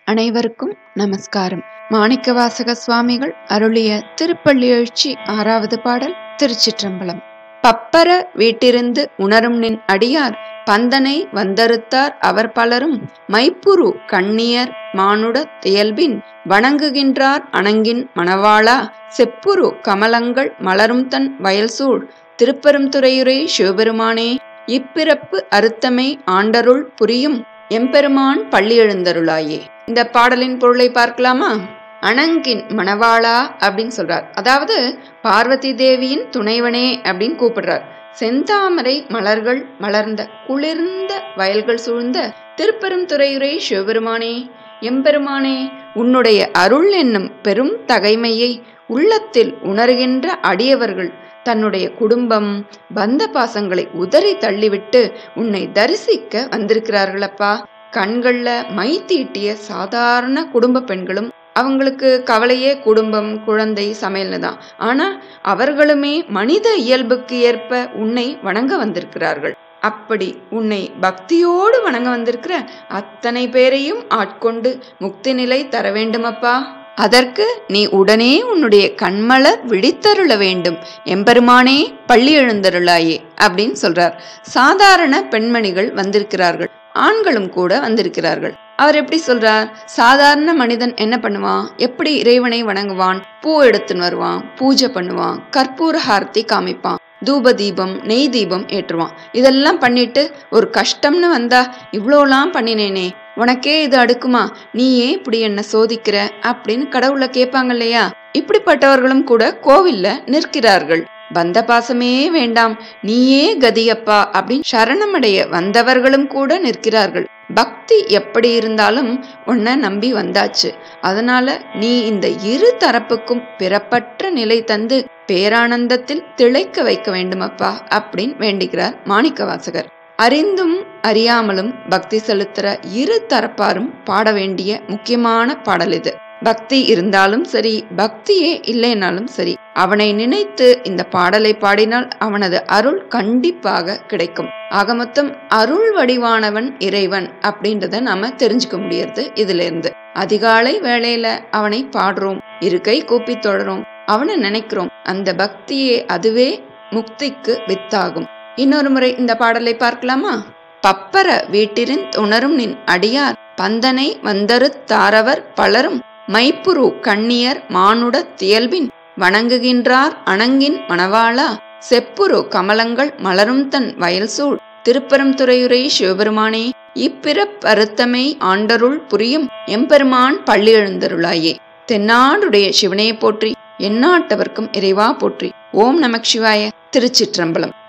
அனைவருக்கும் நமஸ்காரம் மாணிக்கவாசக சுவாமிகள் அருளிய திருப்பள்ளி எழுச்சி ஆறாவது பாடல் திருச்சிற்றம்பலம் பப்பர வீட்டிருந்து உணரும் நின் அடியார் பந்தனை வந்தறுத்தார் அவர் பலரும் மைப்புரு கண்ணியர் மானுட தியல்பின் வணங்குகின்றார் அணங்கின் மணவாளா செப்புரு கமலங்கள் மலரும் தன் வயல்சூழ் திருப்பெருந்துறையுரை சிவபெருமானே இப்பிறப்பு அறுத்தமை ஆண்டருள் புரியும் எம்பெருமான் பள்ளி எழுந்தருளாயே இந்த பாடலின் பொருளை பார்க்கலாமா அணங்கின் மணவாளா அப்படின்னு சொல்றார் அதாவது பார்வதி தேவியின் துணைவனே அப்படின்னு கூப்பிடுறார் செந்தாமரை மலர்கள் மலர்ந்த குளிர்ந்த வயல்கள் சூழ்ந்த திருப்பெருந்துறையுரை சிவபெருமானே எம்பெருமானே உன்னுடைய அருள் என்னும் பெரும் தகைமையை உள்ளத்தில் உணர்கின்ற அடியவர்கள் தன்னுடைய குடும்பம் பந்த பாசங்களை உதறி தள்ளிவிட்டு உன்னை தரிசிக்க வந்திருக்கிறார்களப்பா கண்கள்ல மை தீட்டிய சாதாரண குடும்ப பெண்களும் அவங்களுக்கு கவலையே குடும்பம் குழந்தை சமையல்னு தான் ஆனா அவர்களுமே மனித இயல்புக்கு ஏற்ப உன்னை வணங்க வந்திருக்கிறார்கள் அப்படி உன்னை பக்தியோடு வணங்க வந்திருக்கிற அத்தனை பேரையும் ஆட்கொண்டு முக்தி நிலை தர வேண்டுமப்பா அதற்கு நீ உடனே உன்னுடைய கண்மலர் விழித்தருள வேண்டும் எம்பெருமானே பள்ளி எழுந்தருளாயே அப்படின்னு சொல்றார் சாதாரண பெண்மணிகள் வந்திருக்கிறார்கள் ஆண்களும் கூட வந்திருக்கிறார்கள் அவர் எப்படி சொல்றார் சாதாரண மனிதன் என்ன பண்ணுவான் எப்படி இறைவனை வணங்குவான் பூ எடுத்துன்னு வருவான் பூஜை பண்ணுவான் கற்பூர ஹாரத்தி காமிப்பான் தூப தீபம் நெய் தீபம் ஏற்றுவான் இதெல்லாம் பண்ணிட்டு ஒரு கஷ்டம்னு வந்தா இவ்வளோலாம் பண்ணினேனே உனக்கே இது அடுக்குமா நீ ஏன் இப்படி என்ன சோதிக்கிற அப்படின்னு கடவுளை கேட்பாங்க இல்லையா இப்படிப்பட்டவர்களும் கூட கோவில்ல நிற்கிறார்கள் பந்த பாசமே வேண்டாம் நீயே கதியப்பா அப்படின்னு சரணமடைய வந்தவர்களும் கூட நிற்கிறார்கள் பக்தி எப்படி இருந்தாலும் உன்னை நம்பி வந்தாச்சு அதனால நீ இந்த இரு தரப்புக்கும் பிறப்பற்ற நிலை தந்து பேரானந்தத்தில் திளைக்க வைக்க வேண்டுமப்பா அப்படின்னு வேண்டிக்கிறார் மாணிக்க வாசகர் அறிந்தும் அறியாமலும் பக்தி செலுத்துற இரு தரப்பாரும் பாட வேண்டிய முக்கியமான பாடல் இது பக்தி இருந்தாலும் சரி பக்தியே இல்லைனாலும் சரி அவனை நினைத்து இந்த பாடலை பாடினால் அவனது அருள் கண்டிப்பாக கிடைக்கும் ஆக மொத்தம் அருள் வடிவானவன் இறைவன் அப்படின்றத நாம தெரிஞ்சுக்க முடியறது இதுல இருந்து அதிகாலை வேளையில அவனை பாடுறோம் இருக்கை கூப்பி தொடரும் அவனை நினைக்கிறோம் அந்த பக்தியே அதுவே முக்திக்கு வித்தாகும் இன்னொரு முறை இந்த பாடலை பார்க்கலாமா பப்பர வீட்டிரின் உணரும் நின் அடியார் பந்தனை வந்தரு தாரவர் பலரும் மைப்புரு கண்ணியர் மானுட தியல்பின் வணங்குகின்றார் அணங்கின் மணவாளா செப்புரு கமலங்கள் மலரும் தன் வயல் சூழ் திருப்பெருந்துறையுரை சிவபெருமானே இப்பிறப்பருத்தமை ஆண்டருள் புரியும் எம்பெருமான் பள்ளி எழுந்தருளாயே தென்னாடுடைய சிவனையை போற்றி எந்நாட்டவர்க்கும் இறைவா போற்றி ஓம் நமக் சிவாய திருச்சிற்றம்பலம்